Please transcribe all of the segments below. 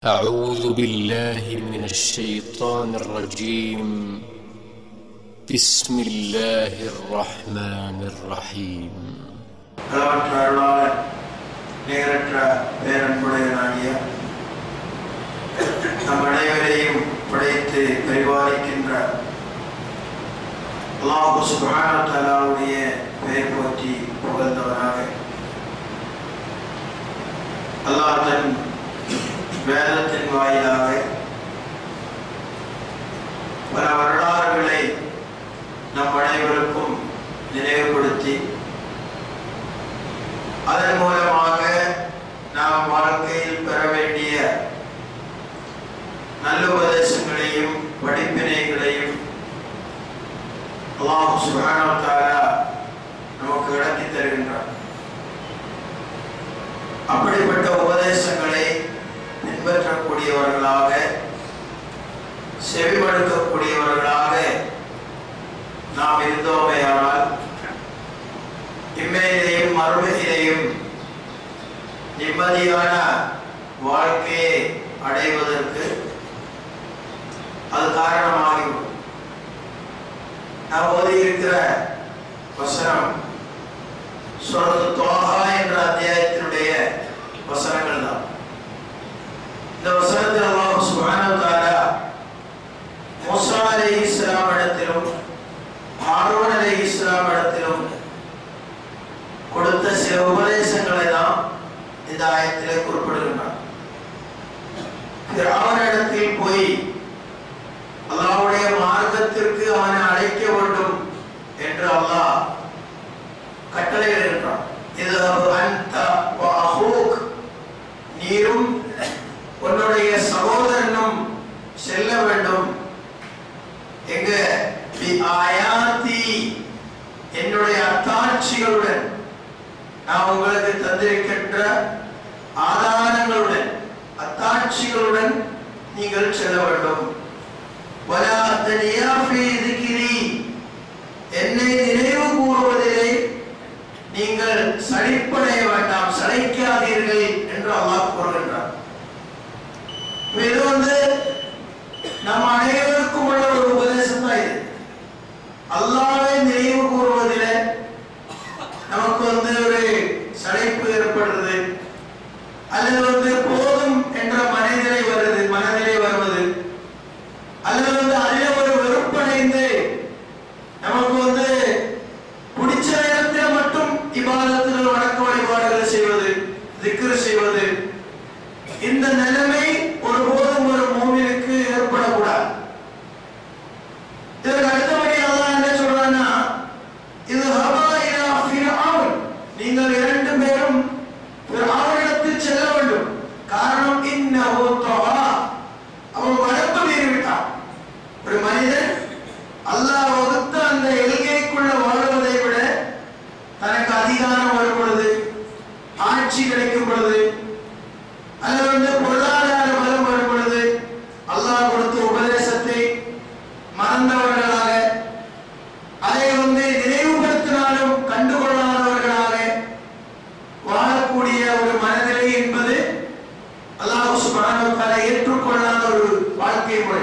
أعوذ بالله من الشيطان الرجيم بسم الله الرحمن الرحيم அளவற்ற அருளாளர் நேரற்ற பேரன்புடையனாகிய நம் அனைவரையும் படைத்து பரிபாலிக்கின்ற அல்லாஹு சுப்ஹானஹு வ தஆலாவுடைய பெயர் போற்றி புகழ்ந்தவனாக அல்லாஹ் தன் வேதத்தின் வாயிலாக பல வரலாறுகளை நம் அனைவருக்கும் நினைவுபடுத்தி அதன் மூலமாக நாம் வாழ்க்கையில் பெற வேண்டிய நல்ல உபதேசங்களையும் படிப்பினைகளையும் அல்லாஹ் சுப்ஹானஹு வ தஆலா நமக்கு விளக்கி தருகின்றார் அப்படிப்பட்ட உபதேசங்களை பின்பற்றக்கூடியவர்களாக செவிமடுக்கக்கூடியவர்களாக நாம் இருந்தோமேயானால் இம்மையிலேயும் மறுமையிலேயும் நிம்மதியான வாழ்க்கையை அடைவதற்கு அது காரணமாகிவிடும் நான் ஓதி இருக்கிற வசனம் சொல்றது தோஹா என்ற அத்தியாயத்தினுடைய வசனங்கள் தான் இந்த வசனத்தில் அல்லாஹ் சுப்ஹானஹு வ தஆலா மூசா அலைஹிஸ்ஸலாம் இடத்திலும் ஹாரூன் அலைஹிஸ்ஸலாம் இடத்திலும் கொடுத்த சில உபதேசங்களை தான் இந்த ஆயத்திலே குறிப்பிடுகின்றார் அவனிடத்தில் போய் அல்லாவுடைய மார்க்கத்திற்கு அவனை அழைக்க வேண்டும் என்று அல்லாஹ் கட்டளையிடுகின்றான் இது அந்த அஹூக் நீரும் உன்னுடைய சகோதரனும் செல்ல வேண்டும் எங்க பி ஆயாத்தி என்னுடைய அத்தாட்சிகளுடன் நான் உங்களுக்கு தந்திருக்கின்ற ஆதாரங்களுடன் அத்தாட்சிகளுடன் நீங்கள் செல்ல வேண்டும் வலா தனியா ஃபீ திக்ரி என்னை நினைவு கூறுவதிலே நீங்கள் சலிப்படைய வேண்டாம் சளைக்காதீர்கள் என்று அல்லாஹ் கூறுகின்றார் இது வந்து நம் அனைவருக்கும் உள்ள ஒரு உபதேசம் தான் இது அல்லாவை நினைவு கூறுவதிலே நமக்கு வந்து ஒரு சளைப்பு ஏற்படுறது அல்லது வந்து போதும் என்ற மனநிலை வருது மனநிலை வருவது அல்லது வந்து அதில் ஒரு வெறுப்படைந்து நமக்கு வந்து பிடிச்ச நேரத்தில் மட்டும் இபாதத்துகள் வணக்க வழிபாடுகள் செய்வது திக்ரு செய்வது இந்த நிலைமை ஒருபோதும் ஒரு மூவிலுக்கு ஏற்படக்கூடாது இதற்கு அடுத்தபடி அல்லாஹ் என்ன சொல்றான்னா இது ஹபா இலா ஃபிர்அவுன் நீங்கள் இரண்டு பேரும் ஃபிர்அவுனிடத்தில் செல்ல வேண்டும் காரணம் இன்னஹு தவா அவன் வரம்பு மீறி விட்டான் ஒரு மனிதன் அல்லாஹ் வகுத்த அந்த எல்கைக்குள்ள வாழ்வதை விட தனக்கு அதிகாரம் வரும் பொழுது ஆட்சி கிடைக்கும் பொழுது அல்லது வந்து பொருளாதார பலம் வரும் பொழுது அல்லாஹ் கொடுத்த உபதேசத்தை மறந்தவர்களாக அதை வந்து நினைவுபடுத்தினாலும் கண்டுகொள்ளாதவர்களாக வாழக்கூடிய ஒரு மனநிலை என்பது அல்லாஹ் சுப்ஹானஹு வ தஆலா ஏற்றுக்கொள்ளாத ஒரு வாழ்க்கை முறை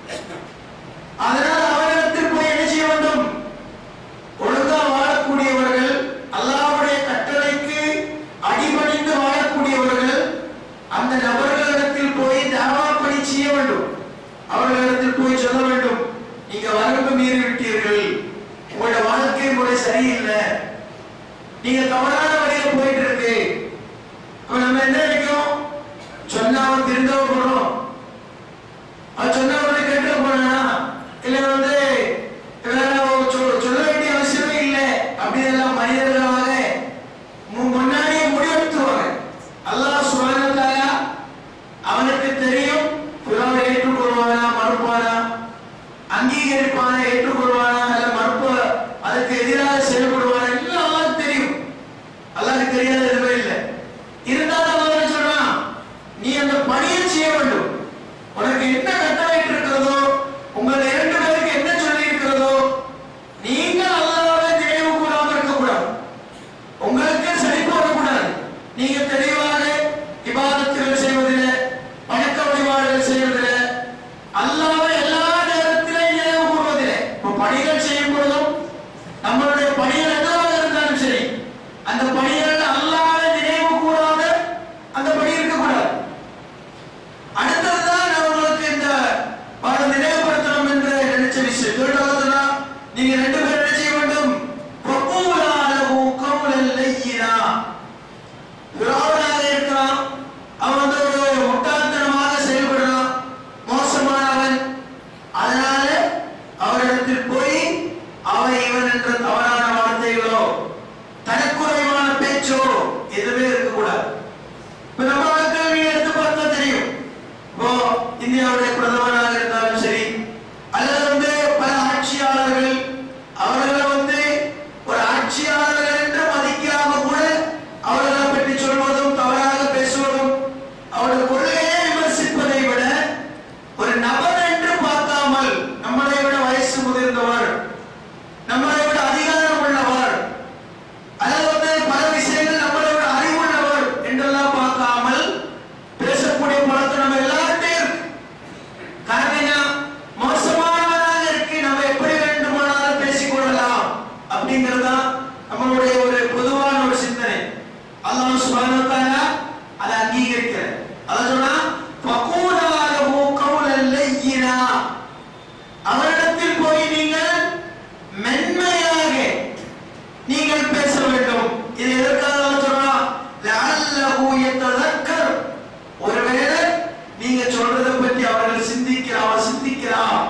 அதனால் அவரிடத்தில் போய் என்ன செய்ய வேண்டும் ஒழுங்கா வாழக்கூடியவர்கள் அல்லாஹ்வுடைய கட்டளைக்கு அடிபணிந்து வாழக்கூடியவர்கள் அந்த நபர்களிடத்தில் போய் தாவா பணி செய்ய வேண்டும் அவர்களிடத்தில் போய் சொல்ல வேண்டும் நீங்க வரம்பு மீறி விட்டீர்கள் உங்களோட வாழ்க்கை முறை சரியில்லை நீங்க தவறான வழியில போயிட்டு இருக்கு அப்ப நம்ம என்ன நினைக்கிறோம் சொன்னா அவன் திருந்தவ போறோம் அவன் சொன்னா வந்து கேட்டு போனா இல்ல வந்து வேற சொ- சொல்ல வேண்டிய அவசியமே இல்லை அப்படி எல்லாம் மனிதர்களாக மு- முன்னாடியே முடிவெடுத்துருவாங்க அல்லாஹ் சுப்ஹானஹு வ தஆலா அவனுக்கு தெரியும் பிறவை ஏற்றுக்கொள்வானா மறுப்பானா அங்கீகரிப்பானா ஏற்றுக்கொள்வானா அல்ல மறுப்ப அதுக்கு எதிராக செயல்படுவானா எல்லாம் அல்லாஹ் தெரியும் அல்லாஹ்க்கு தெரியாத எதுவுமே இல்லை இருந்தாலும் அவன் என்ன சொல்றான் நீ அந்த பணியை செய்ய வேண்டும் உனக்கு என்ன கட்டளையிட்டு இருக்கிறதோ உங்கள் இரண்டு பேருக்கு என்ன சொல்லி இருக்கிறதோ நீங்கள் அல்லாஹ்வை நினைவு கூறாம இருக்கக்கூடாது உங்களுக்கு சரி போடக்கூடாது நீங்க தெளிவாக இபாதத்துகள் செய்வதில் வணக்க நீங்க சொல்றதை பற்றி அவர்கள் சிந்திக்கிறா அவன் சிந்திக்கிறான்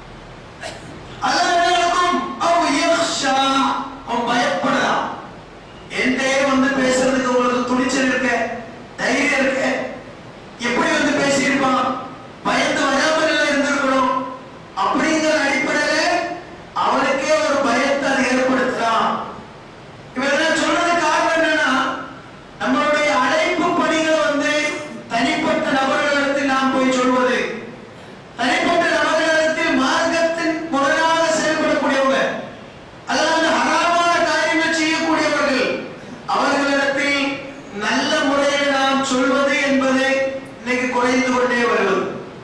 அல்லாஹ் என்ன நடக்கும் அவ் யக்ஷா அவன் பயப்படுறான் என்கிட்டே வந்து பேசுறதுக்கு உங்களுக்கு துணிச்சல் இருக்க தைரியம் இருக்க எப்படி வந்து பேசியிருப்பான் பயந்து வராமல் இருந்திருக்கணும் அப்படிங்கிற அடிப்படையில அவனுக்கே ஒரு பயத்தை அது ஏற்படுத்துறான் இவரெல்லாம் சொல்றது காரணம் என்னன்னா நம்மளுடைய அழைப்பு பணிகளை வந்து தனிப்பட்ட நபர்களிடத்தில் நாம் போய் சொல்வது தனிப்பட்ட நபர்களிடத்தில் மார்க்கத்தின் முரணாக செயல்படக்கூடியவங்க அதாவது ஹராமான காரியங்கள் செய்யக்கூடியவர்கள் அவர்களிடத்தில் நல்ல முறையில் நாம் சொல்வது என்பது இன்னைக்கு குறைந்து கொண்டே வருவது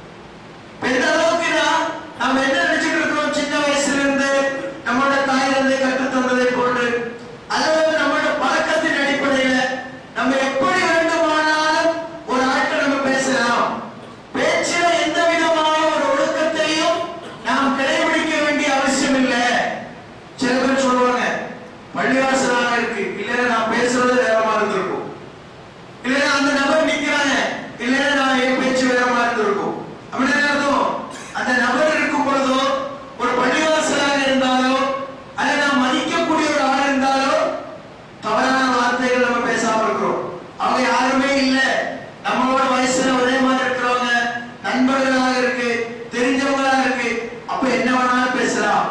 எந்த அளவுக்கு நாம் நாம் என்ன நினைச்சிட்டு இருக்கிறோம் சின்ன வயசுல இருந்து நம்மளோட தாய் தந்தை கற்றுத் தந்ததை போன்று அதாவது நம்மளோட பழக்கத்தின் அடிப்படையில நம்ம எப்படி வேண்டுமானாலும் ஒரு ஆட்கள் நம்ம பேசலாம் பேச்சில எந்த விதமான ஒரு ஒழுக்கத்தையும் நாம் கடைபிடிக்க வேண்டிய அவசியம் இல்லை சில பேர் சொல்லுவாங்க பள்ளிவாசலாக இருக்கு இல்லைன்னா நான் பேசுறது வேறமா இருந்திருக்கும் இல்லைன்னா அந்த நபர் நிக்கிறாங்க இல்லைன்னா நான் என் பேச்சு வேறமா இருந்திருக்கும் அப்படின்னு என்ன அர்த்தம் அந்த நபர் இருக்கும் பொழுதோ ஒரு பள்ளிவாசலாக இருந்தாலோ அல்ல நாம் மதிக்கக்கூடிய ஒரு ஆள் இருந்தாலோ தவறான வார்த்தைகள் நம்ம பேசாம இருக்கிறோம் அவங்க யாருமே இல்ல நம்மளோட வயசுல ஒரே மாதிரி இருக்கிறவங்க நண்பர்களாக இருக்கு தெரிஞ்சவங்களா இருக்கு அப்ப என்ன வேணாலும் பேசலாம்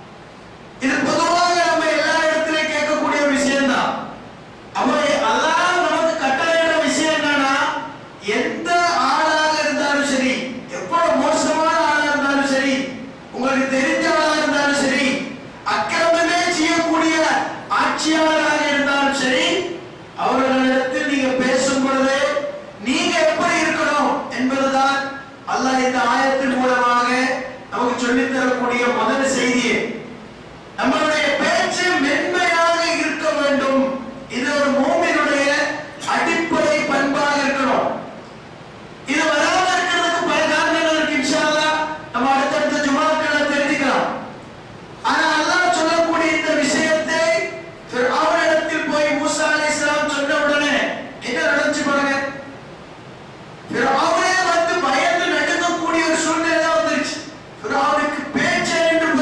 இது பொதுவாக நம்ம எல்லா இடத்துலயும் கேட்கக்கூடிய ஒரு விஷயம் தான் அப்ப அல்லாஹ் நமக்கு கட்டளையிட விஷயம் என்னன்னா எந்த ஆளாக இருந்தாலும் சரி எவ்வளவு மோசமான ஆளா இருந்தாலும் சரி உங்களுக்கு தெரிஞ்ச ஆளா இருந்தாலும் சரி அக்கிரமமே செய்யக்கூடிய ஆட்சியாளராக இருந்தாலும் சரி அவர்களிடத்தில் நீங்க பேசும் பொழுது நீங்க எப்படி இருக்கணும் என்பதுதான் அல்லாஹ் இந்த ஆயத்தின் மூலமாக நமக்கு சொல்லித் தரக்கூடிய முதல் செய்தியே நம்மளுடைய பேச்சு மென்மையாக இருக்க வேண்டும் இது ஒரு மூமினுடைய அடிப்படை பண்பாக இருக்கணும் இது வராம இருக்கிறதுக்கு பல காரணங்கள் இருக்கு இன்ஷா அல்லாஹ் நம்ம அடுத்தடுத்த ஜுமாக்களை தெரிஞ்சுக்கலாம் ஆனா அல்லாஹ் சொல்லக்கூடிய இந்த விஷயத்தை ஃபிர்அவுனிடத்தில் போய் மூசா அலைஹிஸ்ஸலாம் சொன்ன உடனே என்ன நடந்துச்சு பாருங்க ஃபிர்அவுனே வந்து பயந்து நடுங்கக்கூடிய ஒரு சூழ்நிலை தான் வந்துருச்சு ஃபிர்அவுனுக்கு பேச்சே நின்று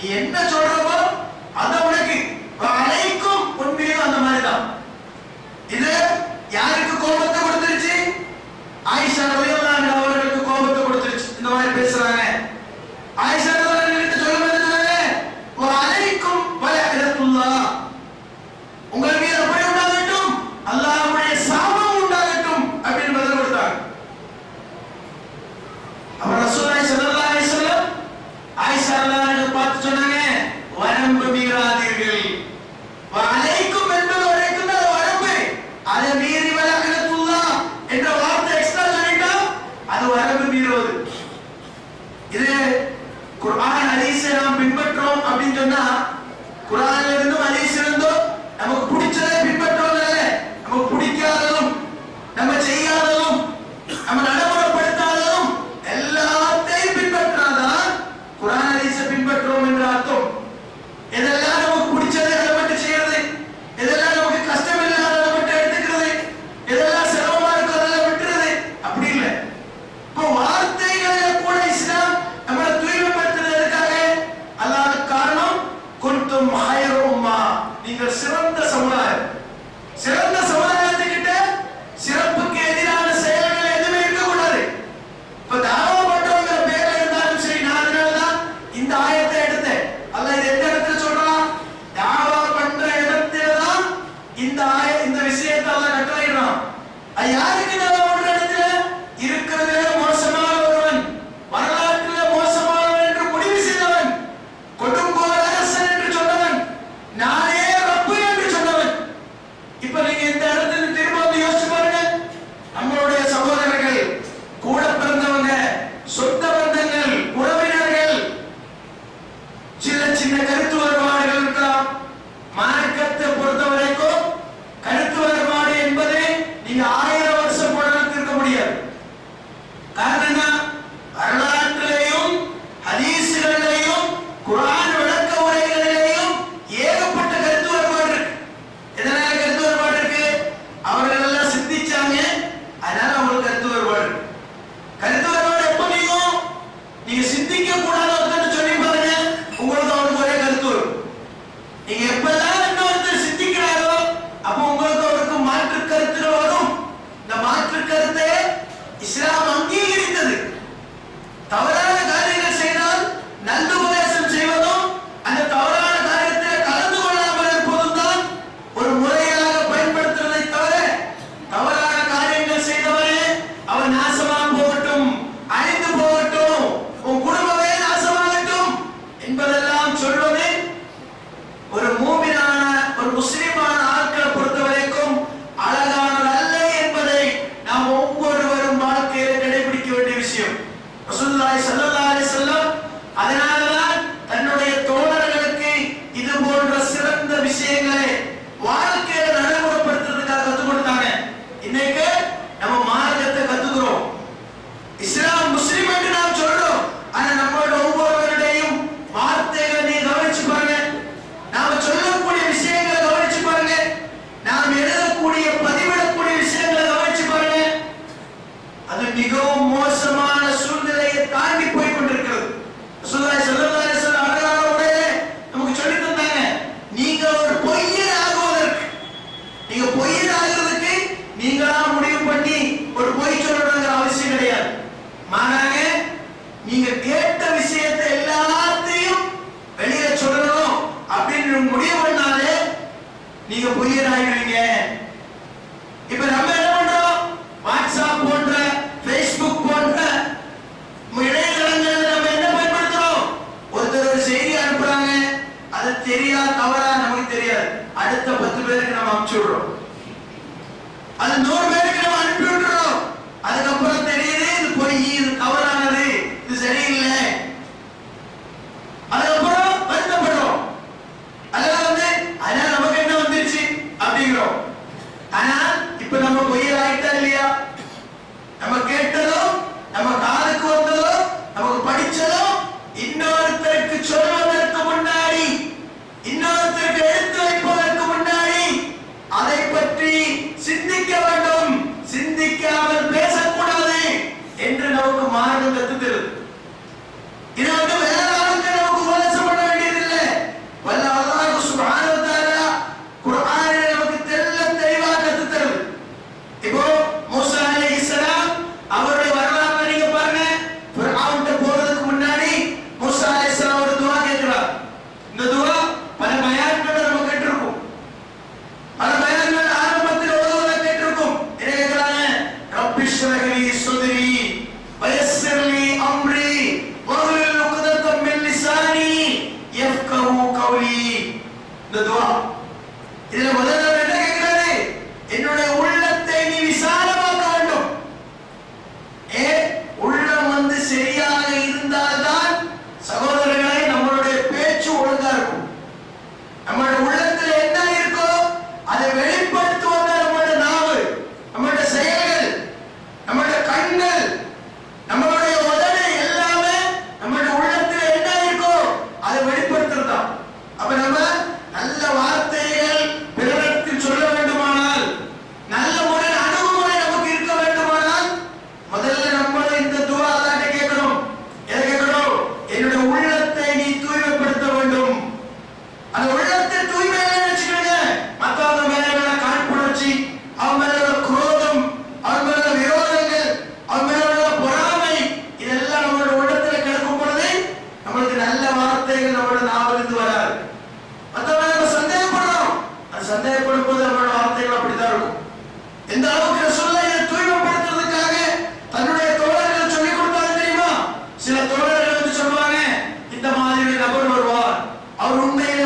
நீ என்ன சொல்றவோ அத உனக்கு அனைக்கும் உண்மையும் அந்த மாதிரி தான் இது யாருக்கு கோபத்தை கொடுத்துருச்சு ஆயிஷா ரலியல்லாஹு அன்ஹா அவர்களுக்கு கோபத்தை கொடுத்துருச்சு இந்த மாதிரி பேசுறாங்க ஆயிஷா ரலியல்லாஹு சொல்லும் போது சொன்னாங்க அலைக்கும் வலஅனத்துல்லாஹ் உங்கள் மீது அப்படி உண்டாகட்டும் அல்லாஹ்வுடைய சாபம் உண்டாகட்டும் அப்படின்னு பதில் கொடுத்தாங்க அவர் ரசூலுல்லாஹி ஸல்லல்லாஹு அலைஹி வஸல்லம் ஆயிஷா ரலியல்லாஹு பார்த்து சொன்னாங்க வரம்பு மீறாதீர்கள் வலைக்கும் என்பது வரைக்கும் அது வரம்பு அதை மீறி வலஅனத்துல்லாஹ் என்ற வார்த்தை எக்ஸ்ட்ரா சொல்லிட்டா அது வரம்பு மீறுவது இது குர்ஆன் ஹதீஸை நாம் பின்பற்றோம் அப்படின்னு சொன்னா குர்ஆன்ல இருந்தும் ஹதீஸ் இருந்தும் நமக்கு பிடிச்சதை பின்பற்றோம் இல்ல நமக்கு பிடிக்காததும் நம்ம செய்யாததும் நம்ம நடைமுறைப்படுத்தாததும் எல்லாத்தையும் பின்பற்றாதான் குர்ஆன் ஹதீஸை பின்பற்றோம் என்ற அர்த்தம் எதெல்லாம் நமக்கு பிடிச்சதை அதை மட்டும் செய்யறது எதெல்லாம் நமக்கு கஷ்டம் இல்லாத அதை மட்டும் எடுத்துக்கிறது எதெல்லாம் சிரமமா இருக்கோ அதெல்லாம் விட்டுறது அப்படி இல்லை இப்போ வார்த்தைகளை கூட இஸ்லாம் நம்மளை தூய்மைப்படுத்துறதுக்காக அல்லாத காரணம் குன்தும் ஹைரு உம்மா நீங்கள் சிறந்த சமுதாயம் சிறந்த சமுதாயத்துக்கிட்ட சிறப்புக்கு எதிரான செயல்கள் எதுவுமே இருக்கக்கூடாது இப்ப தாவா பண்றவங்க பேர்ல இருந்தாலும் சரி நான் அதனாலதான் இந்த ஆயத்தை எடுத்தேன் அல்ல இது எந்த இடத்துல சொல்றான் தாவா பண்ற இடத்துல தான் இந்த ஆய இந்த விஷயத்தை அல்ல கட்டளையிடுறான் அது யாருக்கு தாவா பண்ற இடத்துல இருக்கிறதே மோசமான ஒருவன் வரலாற்றிலே மோசமானவன் என்று முடிவு செய்தவன் கொடுங்கோல் அரசன் என்று சொன்னவன் நானே ரப்பு என்று சொன்னவன் இப்ப நீங்க இந்த இடத்துல திரும்ப வந்து யோசிச்சு பாருங்க நம்மளுடைய சகோதரர்கள் கூட பிறந்தவங்க சொந்த பந்தங்கள் உறவினர்கள் சின்ன சின்ன கருத்து வேறுபாடுகள் இருக்கலாம் மார்க்கத்தை பொறுத்த வரைக்கும் கருத்து வேறுபாடு என்பது நீங்க ஆயிரம் வருஷம் போனாலும் தீர்க்க முடியாது காரணம் என்ன வரலாற்றிலேயும் ஹதீஸ்களிலேயும் குர்ஆன் விளக்க உரைகளிலேயும் ஏகப்பட்ட கருத்து வேறுபாடு இருக்கு எதனால கருத்து வேறுபாடு இருக்கு அவர்கள் எல்லாம் சிந்திச்சாங்க அதனால அவங்களுக்கு கருத்து வேறுபாடு இருக்கு. கருத்து வேறுபாடு எப்ப நீங்கும் நீங்க சிந்திக்க கூடாத ஒருத்தர் சொல்லி பாருங்க உங்களுக்கு அவருக்கு ஒரே கருத்து வரும் நீங்க எப்பெல்லாம் இன்னொருத்தர் சிந்திக்கிறாரோ அப்ப உங்களுக்கு அவருக்கு மாற்று கருத்துகள் வரும் இந்த மாற்று கருத்தை இஸ்லாம் அங்கீகரித்தது தவறான காரியங்கள் செய்தால் நல்லுபதேசம் செய்வதும் அந்த தவறான காரியத்தில் கலந்து கொள்ளாமல் இருப்பதும் தான் ஒரு முறையாக பயன்படுத்துவதை தவிர தவறான காரியங்கள் செய்தவரே அவர் நாசமா போகட்டும் அழிந்து போகட்டும் உன் குடும்பமே நாசமாகட்டும் என்பதெல்லாம் சொல்வது ஒரு மூமினான ஒரு முஸ்லிமான ஆட்களை பொறுத்த வரைக்கும் அழகானது அல்ல என்பதை நாம் ஒவ்வொருவரும் வாழ்க்கையில கடைபிடிக்க வேண்டிய விஷயம் ரசூலுல்லாஹி ஸல்லல்லாஹு அலைஹி வஸல்லம் அதனாலதான் தன்னுடைய தோழர்களுக்கு இது போன்ற சிறந்த விஷயங்களை வாழ்க்கையில நடைமுறைப்படுத்துறதுக்காக கற்றுக் கொடுத்தாங்க இன்னைக்கு நம்ம மார்க்கத்தை கத்துக்கிறோம் இஸ்லாம் முஸ்லிம் என்று நாம் சொல்றோம் ஆனா நம்மளோட ஒவ்வொருவருடையும் வார்த்தைகளை நீ கவனிச்சு பாருங்க நாம சொல்லக்கூடிய விஷயங்களை கவனிச்சு பாருங்க நாம் எழுதக்கூடிய பதிவிடக்கூடிய விஷயங்களை கவனிச்சு பாருங்க அது மிகவும் மோசமான சூழ்நிலையை தாண்டி போய் கொண்டிருக்கிறது ரசூலுல்லாஹி ஸல்லல்லாஹு அலைஹி வஸல்லம் அழகான முறையிலே நமக்கு சொல்லி தந்தாங்க நீங்க ஒரு பொய்யர் ஆகுவதற்கு நீங்க பொய்யர் ஆகுறதுக்கு நீங்களா முடிவு பண்ணி ஒரு பொய் சொல்லணுங்கிற அவசியம் கிடையாது மாறாக நீங்க கேட்ட விஷயத்தை எல்லாத்தையும் வெளியில சொல்லணும் அப்படின்னு முடிவு பண்ணாலே நீங்க பொய்யர் ஆகிடுவீங்க இப்ப நம்ம என்ன பண்றோம் வாட்ஸ்அப் போன்ற ஃபேஸ்புக் போன்ற இணையதளங்கள்ல நம்ம என்ன பயன்படுத்துறோம் ஒருத்தர் ஒரு செய்தி அனுப்புறாங்க அது தெரியா தவறா நமக்கு தெரியாது அடுத்த பத்து பேருக்கு நம்ம அனுப்பிச்சு விடுறோம் அது நூறு பேருக்கு நம்ம அனுப்பி விட்டுறோம் அதுக்கப்புறம் தெரியுது இது பொய் இது தவறானது இது சரியில்லை அதுக்கப்புறம் வருத்தப்படுறோம் அதெல்லாம் வந்து அதனால நமக்கு என்ன வந்துருச்சு அப்படிங்கிறோம் ஆனா இப்ப நம்ம பொய்யல் ஆயிட்டா இல்லையா நம்ம கேட்டதும் நம்ம காதுக்கு வந்ததும் நமக்கு படிச்சதும் இன்னொருத்தருக்கு சொல்வதற்கு முன்னாடி இன்னொருத்தருக்கு எடுத்து வைப்பதற்கு முன்னாடி அதை பற்றி சிந்திக்க வேண்டும் சிந்திக்காமல் பேசக்கூடாது என்று நமக்கு மார்க்கம் கத்து தருது இது வந்து வேற ஆளுக்கு நமக்கு உபதேசம் பண்ண வேண்டியது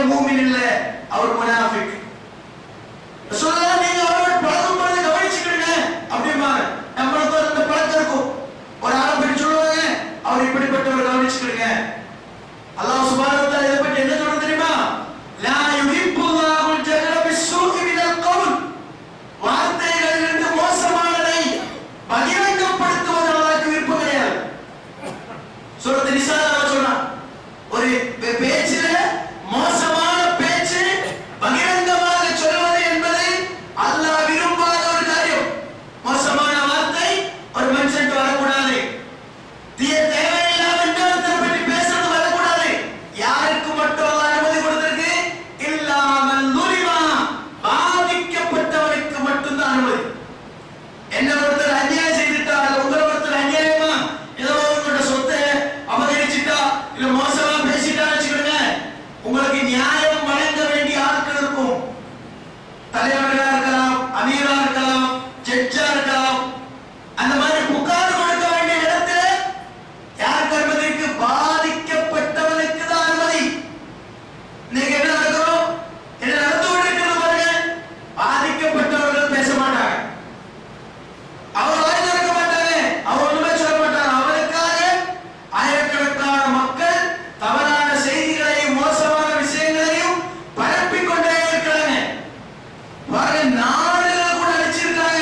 மூமின் இல்ல அவர் முனாஃபிக் சொல்லலாம் நீங்க அவரோட பழகும் பொழுது கவனிச்சுக்கிடுங்க அப்படிம்பாங்க நம்மளுக்கு ஒரு இந்த பழக்கம் இருக்கும் ஒரு ஆளை பற்றி சொல்லுவாங்க அவர் இப்படிப்பட்டவர் கவனிச்சுக்கிடுங்க அல்லாஹ் சுப்ஹானஹு வ தஆலா இதை பற்றி என்ன சொல்றது தெரியுமா லா யுஹிப்புல்லாஹுல் ஜஹர பிஸ்ஸூஇ மினல் கவுல் வார்த்தைகளிலிருந்து மோசமானதை பகிரங்கப்படுத்துவது அல்லாஹ்க்கு விருப்பம் கிடையாது சூரத்து நிசால சொன்னான் ஒரு பே- பேச்சில மோசமான பேச்சு பகிரங்கமாக சொல்வது என்பது அல்லாஹ் விரும்பாத ஒரு காரியம் மோசமான வார்த்தை ஒரு மனுஷன் வரக்கூடாது தீய தேவையில்லாம இன்னொருத்தரை பற்றி பேசுறது வரக்கூடாது யாருக்கு மட்டும் அல்லாஹ் அனுமதி கொடுத்திருக்கு இல்லாமல் நுரிமா பாதிக்கப்பட்டவனுக்கு மட்டும்தான் அனுமதி என்ன ஒருத்தர் அநியாயம் செய்துட்டா இல்ல உங்களை ஒருத்தர் அநியாயமா ஏதோ உங்களோட சொத்தை அபகரிச்சுட்டா இல்ல மோசமா பேசிட்டா வச்சுக்கிடுங்க உங்களுக்கு நியாயம் வழங்க வேண்டிய ஆட்கள் இருக்கும் தலைவர்களா இருக்கலாம் அமீரா இருக்கலாம் ஜட்ஜா இருக்கலாம் அந்த மாதிரி புகார் கொடுக்க வேண்டிய இடத்துல யாருக்கு அனுமதி இருக்கு பாதிக்கப்பட்டவனுக்கு தான் அனுமதி இன்னைக்கு என்ன நடக்கிறோம் என்ன நடந்து கொண்டிருக்கிறது பாருங்க பாதிக்கப்பட்டவர்கள் பேச மாட்டாங்க அவர் வாய் திறக்க மாட்டாங்க அவர் ஒண்ணுமே சொல்ல மாட்டாங்க அவருக்காக ஆயிரக்கணக்கான மக்கள் தவறான செய்திகளையும் மோசமான விஷயங்களையும் பரப்பிக் கொண்டே இருக்கிறாங்க பாருங்க நாடுகள் கூட அழிச்சிருக்காங்க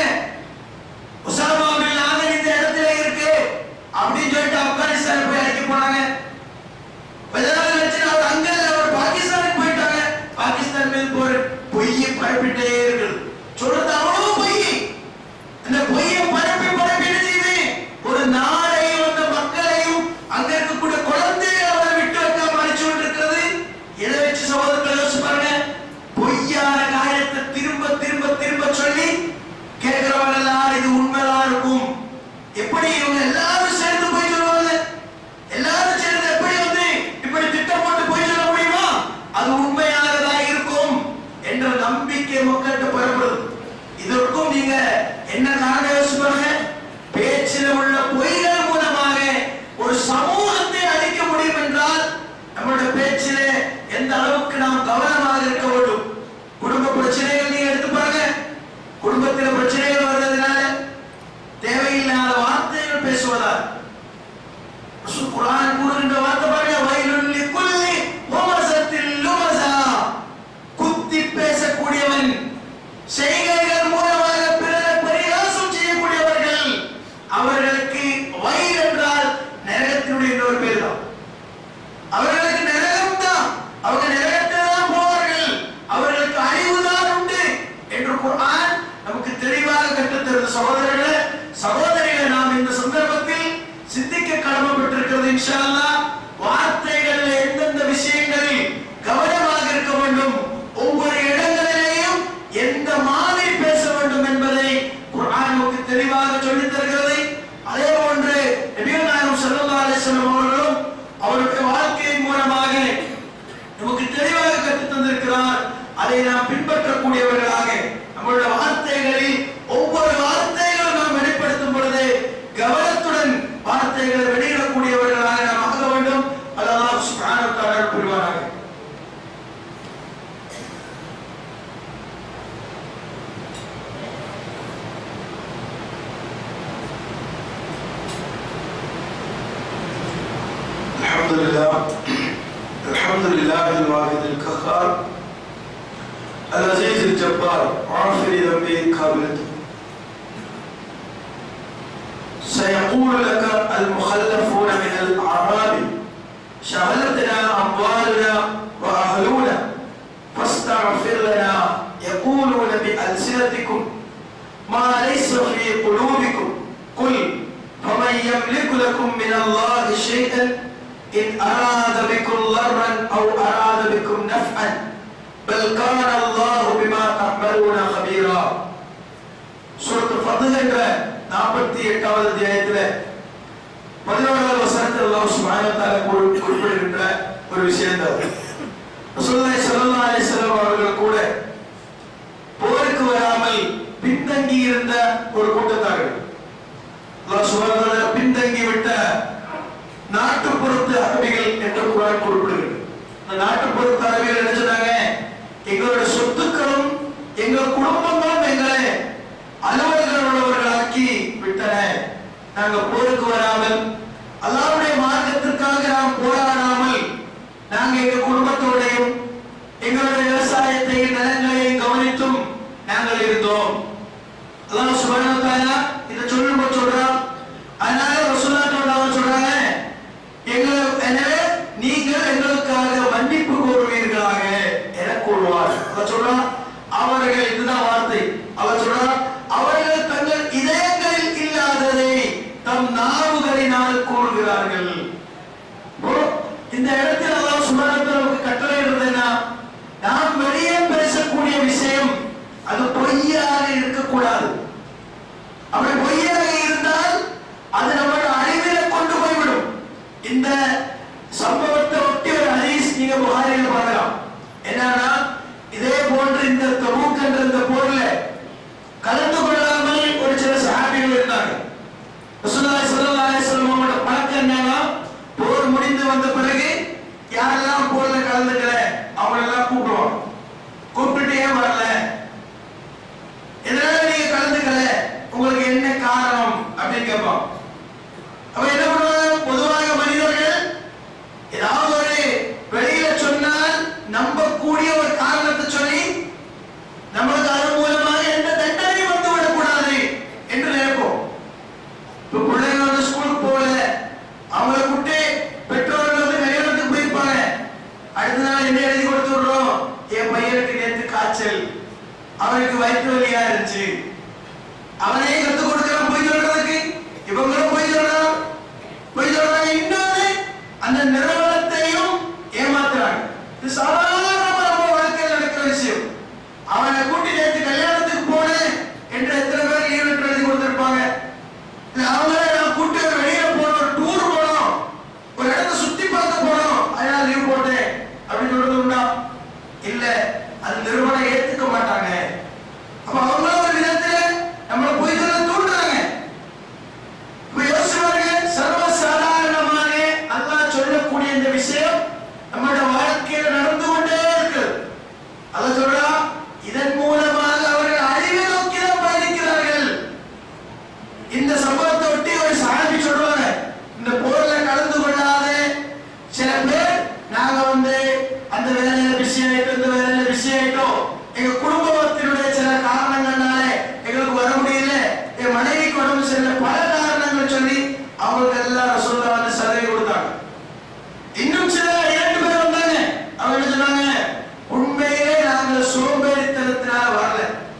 உசாமா பின் லாதன் இந்த இடத்துல இருக்கு அப்படின்னு சொல்லிட்டு ஆப்கானிஸ்தான் போய் அழைக்க போனாங்க பதினாலு லட்சம் அவர் அங்க இல்ல அவர் பாகிஸ்தானுக்கு போயிட்டாங்க பாகிஸ்தான் மீது போர் பொய்யை பரப்பிட்டே இருக்குது சொல்றது அவ்வளவு பொய் அந்த பொய்யை பரப்பி பரப்பி என்ன செய்யுது ஒரு நாடையும் அந்த மக்களையும் அங்க இருக்கக்கூடிய குழந்தைகளை அவரை விட்டு வைக்காம அழிச்சு கொண்டிருக்கிறது எதை வச்சு சகோதரர்களை யோசிச்சு பாருங்க பொய்யான காரியத்தை திரும்ப திரும்ப திரும்ப சொல்லி கேட்கிறவங்க எல்லாம் இது உண்மைதான் இருக்கும் எப்படி இவங்க எல்லாரும் சேர்ந்து போய் சொல்லுவாங்க எல்லாரும் சேர்ந்து எப்படி வந்து இப்படி திட்டம் போட்டு போய் சொல்ல முடியுமா அது உண்மையானதா இருக்கும் என்ற நம்பிக்கை மக்கள்கிட்ட பெறப்படுது இதற்கும் நீங்க என்ன காரணம் யோசிச்சு பாருங்க பேச்சில் உள்ள பொய்கள் மூலமாக ஒரு சமூகத்தை அழிக்க முடியும் என்றால் நம்மளுடைய பேச்சிலே எந்த அளவுக்கு நாம் கவனமாக இருக்க வேண்டும் குடும்ப பிரச்சனைகள் நீங்க எடுத்து பாருங்க குடும்பத்தில் பிரச்சனைகள் வர்றதுனால தேவையில்லாத வார்த்தைகள் பேசுவதால் ரசூல் குர்ஆன் கூறுகின்ற வார்த்தை பாருங்க வயலுல் லிக்குல்லி ஹுமஸத்தில் லுமஸா குத்தி பேசக்கூடியவன் செய்கைகள் மூலமாக பிறரை பரிகாசம் செய்யக்கூடியவர்கள் அவர்களுக்கு வயல் என்றால் நரகத்தினுடைய இன்னொரு பேர் தான் அவர்களுக்கு நரகம் தான் அவங்க நரகத்தில் தான் போவார்கள் அவர்களுக்கு அழிவுதான் உண்டு என்று குர்ஆன் நமக்கு தெளிவாக கற்றுத்தருது சகோதரர்களே சகோதரிகளை நாம் இந்த சந்தர்ப்பத்தில் சிந்திக்க கடமைப்பட்டிருக்கிறது இன்ஷா அல்லாஹ் வார்த்தைகளில் எந்தெந்த விஷயங்களில் கவனமாக இருக்க வேண்டும் ஒவ்வொரு இடங்களிலேயும் எந்த மாதிரி பேச வேண்டும் என்பதை குர்ஆன் நமக்கு தெளிவாக சொல்லித் தருகிறது அதே போன்று நபிகள் நாயகம் ஸல்லல்லாஹு அலைஹி வஸல்லம் அவர்களும் அவருடைய வாழ்க்கையின் மூலமாக நமக்கு தெளிவாக கற்றுத் தந்திருக்கிறார் அதை நாம் பின்பற்றக்கூடியவர்களாக நம்மளுடைய வார்த்தைகளில் ஒவ்வொரு வார்த்தைகளும் நாம் வெளிப்படுத்தும் பொழுது கவனத்துடன் வார்த்தைகளை வெளியிடக்கூடியவர்களாக நாம் ஆக வேண்டும் அல்லாஹ் சுப்ஹானஹு வ தஆலா புரிவாராக الحمد لله الحمد لله الواحد القهار العزيز الجبار غافر ذنبي قابل سيقول لك المخلفون من الأعراب شغلتنا أموالنا وأهلنا فاستغفر لنا يقولون بألسنتكم ما ليس في قلوبكم قل فمن يملك لكم من الله شيئا إن أراد بكم ضرا أو أراد بكم نفعا بل كان الله بما تعملون خبيرا சூரத்து ஃபத்ஹ் என்ற நாற்பத்தி எட்டாவது அத்தியாயத்துல பதினோராவது வசனத்தில் அல்லாஹ் சுப்ஹானஹு வ தஆலா குறி- குறிப்பிடுகின்ற ஒரு விஷயம் தான் ரசூலுல்லாஹி ஸல்லல்லாஹு அலைஹி வஸல்லம் அவர்கள் கூட போருக்கு வராமல் பின்தங்கி இருந்த ஒரு கூட்டத்தார்கள் அல்லாஹ் சுப்ஹானஹு வ தஆலா பின்தங்கி விட்ட நாட்டுப்புறத்து அரபிகள் என்று குரான் குறிப்பிடுகிறது இந்த நாட்டுப்புறத்து அரபியில் என்ன சொன்னாங்க எங்களோட சொத்துக்களும் எங்கள் குடும்பங்களும் எங்களை அலுவல்கள் உள்ளவர்களாக்கி விட்டன நாங்க போருக்கு வராமல் அல்லாஹ்வுடைய மார்க்கத்திற்காக நாம் போராடாமல் நாங்க எங்க குடும்பத்தோடையும் எங்களுடைய விவசாயத்தையும் நிலங்களையும் கவனித்தும் நாங்கள் இருந்தோம் அல்லாஹ் சுப்ஹானஹு வ தஆலா இத சொல்லும்போது சொல்றான் அதனால ரசூலுல்லாஹி அவங்க சொல்றாங்க எங்கள் எனவே நீங்கள் எங்களுக்காக மன்னிப்பு கோருவீர்களாக என கூறுவார் அவர் சொல்றான் அவர்கள் இதுதான் வார்த்தை அவர் சொல்றான் அவர்கள் தங்கள் இதயங்களில் இல்லாததை தம் நாவுகளினால் கூறுகிறார்கள் இப்போ இந்த இடத்தில் அல்லாஹ் சுப்ஹானஹு நமக்கு கட்டளை என்ன நாம் வெளியே பேசக்கூடிய விஷயம் அது பொய்யாக இருக்கக்கூடாது அப்படி பொய்யாக இருந்தால் அது நம்மளோட அழிவில கொண்டு போய்விடும் இந்த சம்பவத்தை ஒட்டி ஒரு ஹதீஸ் நீங்க புகாரில பார்க்கலாம் என்னன்னா இதே போன்று இந்த தபூக் என்ற இந்த போர்ல கலந்து கொள்ளாமல் ஒரு சில சஹாபிகள் இருந்தாங்க ரசூலுல்லாஹி ஸல்லல்லாஹு அலைஹி வஸல்லம் அவங்களோட பழக்கம் என்னன்னா போர் முடிந்து வந்த பிறகு யாரெல்லாம் போர்ல கலந்துக்கல அவங்களெல்லாம் கூப்பிடுவாங்க கூப்பிட்டுட்டு ஏன் வரல எதனால நீங்க கலந்துக்கல உங்களுக்கு என்ன காரணம் அப்படின்னு கேட்பான் அப்ப என்ன பண்ணுவாங்க பொதுவாக மனிதர்கள் ஏதாவது ஒரு வெளியில சொன்னால் நம்பக்கூடிய ஒரு காரணத்தை சொல்லி நம்மளுக்கு அது மூலமாக எந்த தண்டனையும் வந்து விடக்கூடாது என்று நினைப்போம் இப்ப பிள்ளைங்க வந்து ஸ்கூலுக்கு போகல அவங்கள கூப்பிட்டு பெற்றோர்கள் வந்து கல்யாணத்துக்கு போயிருப்பாங்க அடுத்த நாள் என்ன எழுதி கொடுத்து விடுறோம் என் பையனுக்கு நேற்று காய்ச்சல் அவனுக்கு வயிற்று வலியா இருந்துச்சு அவனே கத்து கொடுக்கிறான் போய் சொல்றதுக்கு இவங்களும் போய் சொல்றான் போய் சொல்றாங்க இன்னொரு அந்த நிறுவனத்தையும் ஏமாத்துறாங்க இது சாதாரணமா நம்ம வாழ்க்கையில் நடக்கிற விஷயம் அவனை கூட்டி நேற்று கல்யாணத்துக்கு போனேன் என்று எத்தனை பேர் லீவ் லெட்டர் எழுதி கொடுத்திருப்பாங்க இல்ல அவங்களே நான் கூட்டி ஒரு வெளியில போனோம் ஒரு டூர் போனோம் ஒரு இடத்தை சுத்தி பார்க்க போனோம் அதனால லீவ் போட்டேன் அப்படின்னு சொல்றது உண்டா இல்ல அது நிறுவனம் ஏத்துக்க மாட்டாங்க அப்ப அவங்க ஒரு விதத்துல நம்மள போய் சொல்ல தூண்டுறாங்க இப்ப யோசிச்சு பாருங்க சர்வ சாதாரணமாக அல்லாஹ் சொல்லக்கூடிய இந்த விஷயம் நம்மளோட வாழ்க்கையில நடந்து கொண்டே இருக்கு அத சொல்றா இதன் மூலமாக அவர்கள் அழிவை நோக்கி தான் பயணிக்கிறார்கள் இந்த சம்பவத்தை ஒட்டி ஒரு சாமி சொல்றாங்க இந்த போர்ல கலந்து கொள்ளாத சில பேர் நாங்க வந்து அந்த வேலையில பிஸி ஆயிட்டோம் இந்த வேலையில பிஸி ஆயிட்டோம் எங்க குடும்பத்தினுடைய சில காரணங்கள்னால எங்களுக்கு வர முடியல என் மனைவிக்கு உடம்பு சரியில்லை பல காரணங்கள் சொல்லி அவங்களுக்கு எல்லாம் ரசூல்லா வந்து சலுகை கொடுத்தாங்க இன்னும் சில இரண்டு பேர் வந்தாங்க அவங்க என்ன சொன்னாங்க உண்மையிலே நாங்கள் சோம்பேறித்தனத்தினால வரல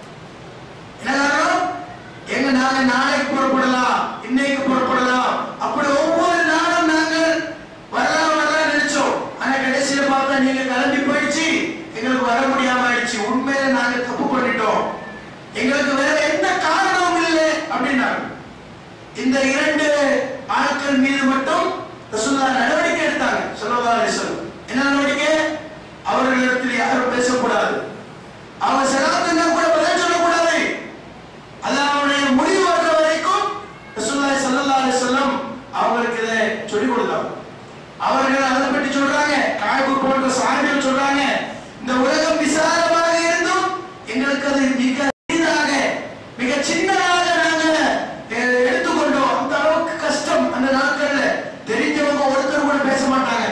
என்ன காரணம் எங்க நாங்க நாளைக்கு புறப்படலாம் இன்னைக்கு புறப்படலாம் அப்படி ஒவ்வொரு நாளும் நாங்கள் வரலாம் வரலாம் நினைச்சோம் ஆனா கடைசியில பார்த்தா நீங்க கிளம்பி போயிடுச்சு எங்களுக்கு வர முடியாம ஆயிடுச்சு உண்மையில நாங்க தப்பு பண்ணிட்டோம் எங்களுக்கு வேற எந்த காரணமும் இல்லை அப்படின்னாங்க இந்த இரண்டு ஆட்கள் மீது மட்டும் ரசூல்லா நடவடிக்கை எடுத்தாங்க ஸல்லல்லாஹு அலைஹி வஸல்லம் என்ன நடவடிக்கை அவர்களிடத்தில் யாரும் பேசக்கூடாது அவங்க சலாத்துன்னா கூட பதில் சொல்லக்கூடாது அல்லாஹ்வுடைய முடிவு வர்ற வரைக்கும் ரசூலுல்லாஹி ஸல்லல்லாஹு அலைஹி வஸல்லம் அவங்களுக்கு இதை சொல்லிக் கொடுத்தாங்க அவர்கள் அதை பற்றி சொல்றாங்க காய்பு போன்ற சாமிகள் சொல்றாங்க இந்த உலகம் விசாலமாக இருந்தும் எங்களுக்கு அது மிக சிறிதாக மிக சின்னதாக நாங்க அஹ், எடுத்துக்கொண்டோம் அந்த அளவுக்கு கஷ்டம் அந்த நாட்கள்ல தெரிஞ்சவங்க ஒருத்தர் கூட பேச மாட்டாங்க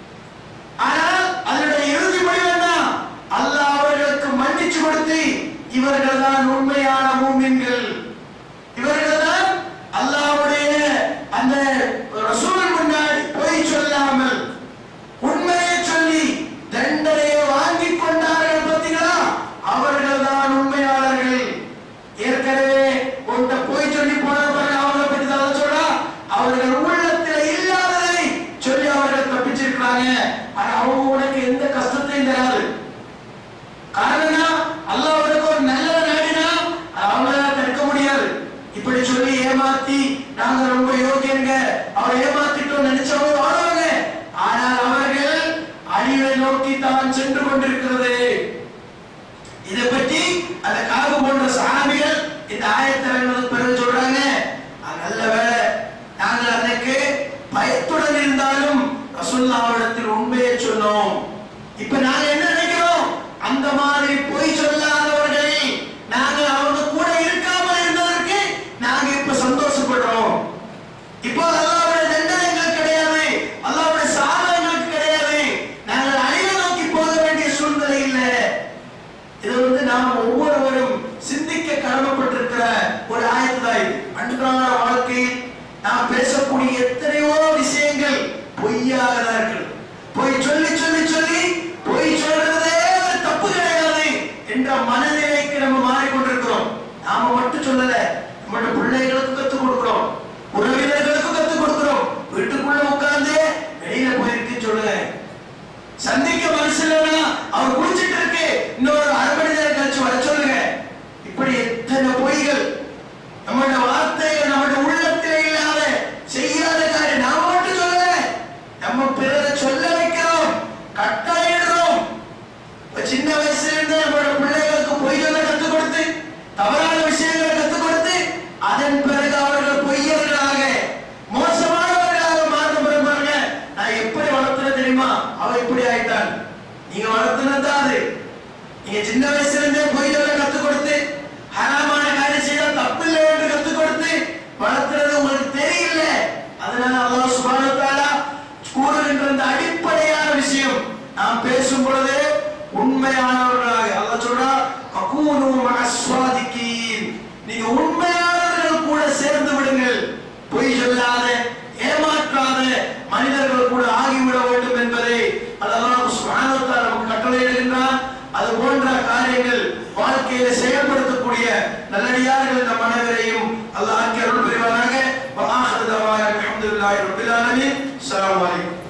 ஆனால் அதனுடைய இறுதி முடிவு என்ன அல்லாஹ் அவர்களுக்கு மன்னிச்சு கொடுத்து இவர்கள் தான் உண்மையான மூமின்கள் இவர்கள் தான் அல்லாஹ்வுடைய அந்த ரசூல் முன்னாடி பொய் சொல்லாமல் உண்மையை சொல்லி தண்டனையை வாங்கி கொண்டார்கள் பார்த்தீங்களா அவர்கள் தான் உண்மையாளர்கள் ஏற்கனவே உன்கிட்ட பொய் சொல்லி போன பிறகு அவங்களை பற்றி தான் சொல்றா அவர்கள் உள்ளத்தில் இல்லாததை சொல்லி அவர்கள் தப்பிச்சிருக்கிறாங்க ஆனா அவங்க உனக்கு எந்த கஷ்டத்தையும் தராது காரணம் என்ன? அல்லாஹ் அவருக்கு ஒரு நல்ல நாடினா அவங்களால தடுக்க முடியாது இப்படி சொல்லி ஏமாத்தி நாங்க ரொம்ப யோகியங்க அவரை ஏமாத்திட்டோம் நினைச்சவங்க வாழ்வாங்க ஆனால் அவர்கள் அழிவை நோக்கி தான் சென்று கொண்டிருக்கிறது இதை பற்றி அந்த காகு போன்ற சாமிகள் இந்த ஆயத்தரங்களுக்கு பிறகு சொல்றாங்க "அது நல்ல வேலை நாங்கள் அன்னைக்கு பயத்துடன் இருந்தாலும் ரசூல்லாவிடத்தில் உண்மையை சொன்னோம் இப்ப நாங்க என்ன அந்த மாதிரி பொய் சொல்லாதவர்களை நாங்க அவங்க கூட இருக்காம இருந்ததற்கு நாங்க இப்ப சந்தோஷப்படுறோம் இப்போ அல்லாவுடைய தண்டனை எங்களுக்கு கிடையாது அல்லாவுடைய சாதம் எங்களுக்கு கிடையாது நாங்கள் அழிவை நோக்கி போக வேண்டிய சூழ்நிலை இல்லை இது வந்து நாம் ஒவ்வொருவரும் சிந்திக்க கடமைப்பட்டிருக்கிற ஒரு ஆயத்து தான் இது அன்றாட வாழ்க்கையில் நாம் பேசக்கூடிய எத்தனையோ விஷயங்கள் பொய்யாக தான் இருக்கிறது பொய் சொல்லி சொல்லி சொல்லி பொய் சொல்றதே ஒரு தப்பு கிடையாது என்ற மனநிலைக்கு நம்ம மாறிக்கொண்டிருக்கிறோம் நாம மட்டும் சொல்லல நம்மளோட பிள்ளைகளுக்கு கத்துக் கொடுக்கிறோம் உறவினர்களுக்கும் கத்துக் கொடுக்கிறோம் வீட்டுக்குள்ள உட்கார்ந்து வெளியில போயிருக்கு சொல்லுங்க சந்திக்க மனசு இல்லைன்னா அவர் குடிச்சிட்டு இருக்கு இன்னொரு அரை மணி நேரம் கழிச்சு வர சொல்லுங்க இப்படி எத்தனை பொய்கள் நம்மளோட வார்த்தைகள் நம்மளோட உள்ளத்தில் இல்லாத செய்யாத காரியம் நாம மட்டும் சொல்லல நம்ம பிறரை சொல்ல வைக்கிறோம் கட்டாயிடுறோம் இப்ப சின்ன வயசுல இருந்து நம்மளோட பிள்ளைகளுக்கு பொய்களை கத்துக் கொடுத்து தவறான விஷயங்களை கத்துக் கொடுத்து அதன் பிறகு அவர்கள் பொய்யர்களாக மோசமானவர்களாக மாற்ற பாருங்க நான் எப்படி வளர்த்துன தெரியுமா அவ இப்படி ஆயிட்டான் நீங்க வளர்த்துனது அது நீங்க சின்ன வயசுல இருந்தே பொய்களை கத்துக் கொடுத்து ஹராமான காரியம் செய்ய தப்பு இல்லை என்று கத்துக் கொடுத்து வளர்த்துறது உங்களுக்கு தெரியல அதனால அல்லாஹ் சுப்ஹானஹு வ தஆலா கூறுகின்ற இந்த அடிப்படையான விஷயம் நாம் பேசும் பொழுது உண்மையானவர்களாக அல்லாஹ் சொல்றா அகூனு மஅஸ்வாதிகீன் நீங்க உண்மையானவர்கள் கூட சேர்ந்து விடுங்கள் பொய் சொல்லாத ஏமாற்றாத மனிதர்கள் கூட ஆகிவிட வேண்டும் என்பதை அல்லாஹ் சுப்ஹானஹு வ தஆலா நமக்கு கட்டளையிடுகின்றார் அது போன்ற காரியங்கள் வாழ்க்கையில செயல்படுத்தக்கூடிய நல்லடியார்கள் நம் அனைவரையும் அல்லாஹ் ஆக்கி அருள் புரிவானாக வஆஹிரு தவானா அல்ஹம்துலில்லாஹி ரப்பில் ஆலமீன் அஸ்ஸலாமு அலைக்கும்